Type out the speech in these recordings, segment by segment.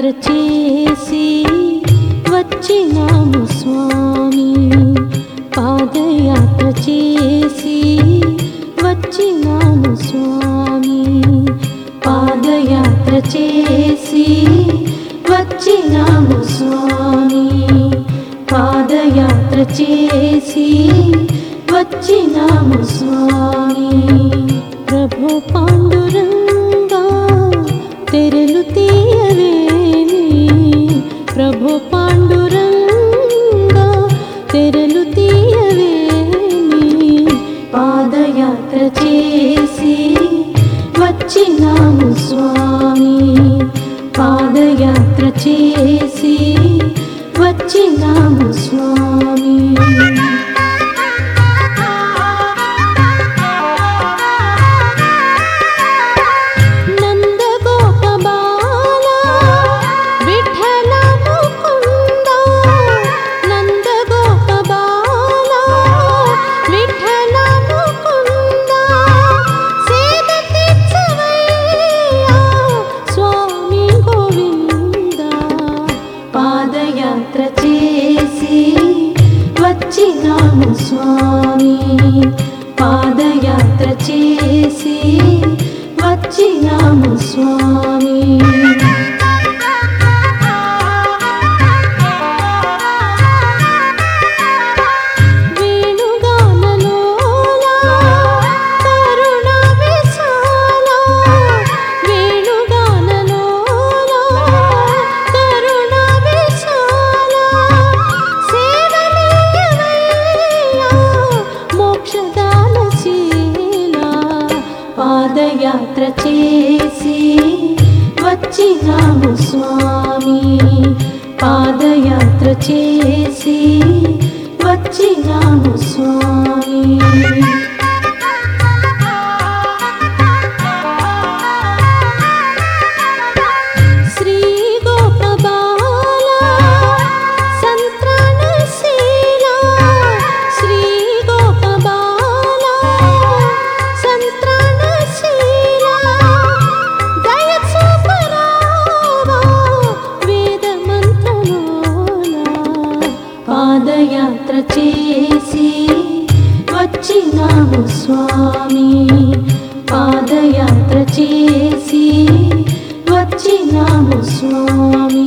పాదయాత్ర చేసి వచ్చినాము స్వామి పాదయాత్ర చేసి వచ్చినాము స్వామి పాదయాత్ర చేసి వచ్చినాము స్వామి పాదయాత్ర చేసి వచ్చినాము స్వామి ప్రభు పాండురంగా తెరలు తీయవేమి ప్రభు పాండురంగా తెరలు తీయవేమి పాదయాత్ర చేసి వచ్చినాము స్వామి పాదయాత్ర చేసి వచ్చినాము స్వామి నందగోపబాల విఠల ముకుంద నందగోపబాల విఠల ముకుంద సేద తీర్చవయ్యా స్వామి గోవింద పాదయాత్ర చేసి వచ్చినాము స్వామి పాదయాత్ర చేసి వచ్చినాము స్వామి వేణుగానలోలా కరుణ విశాల వేణుగానలోలా కరుణ విశాల సేవలీయవయ్యా మోక్షదానశీల పాదయాత్ర చేసి వచ్చినాము స్వామి పాదయాత్ర చేసి వచ్చినాము స్వామి శ్రీ గోపబాల సంత్రాణశీల శ్రీ గోపబాల సంత్రాణశీల దయచూపరావా వేద మంత్రలోల పాదయాత్ర చేసి వచ్చినాము స్వామి పాదయాత్ర చేసి వచ్చినాము స్వామి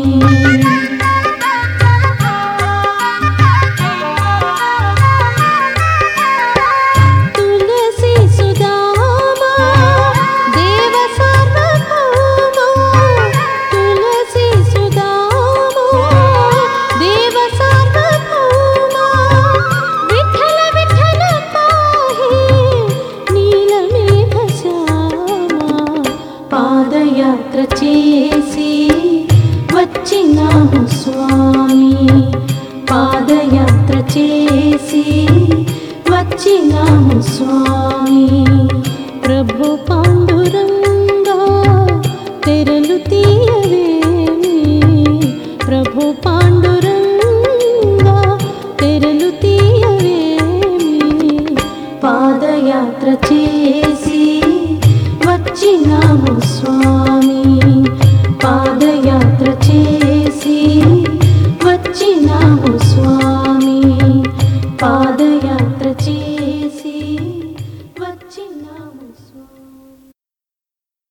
తులసి సుధామా దేవ సార్వభౌమా తులసి సుధామా దేవ సార్వభౌమా విఠల విఠల పాహి నీలమేఘ శ్యామా పాదయాత్ర చేసి వచ్చినాము స్వామి పాదయాత్ర చేసి వచ్చినాము స్వామి ప్రభు పాండురంగా తెరలు తీయవేమి ప్రభు పాండురంగా తెరలు తీయవేమి పాదయాత్ర చేసి వచ్చినాము స్వామి పాదయాత్ర చేసి వచ్చినాము స్వామి పాదయాత్ర చేసి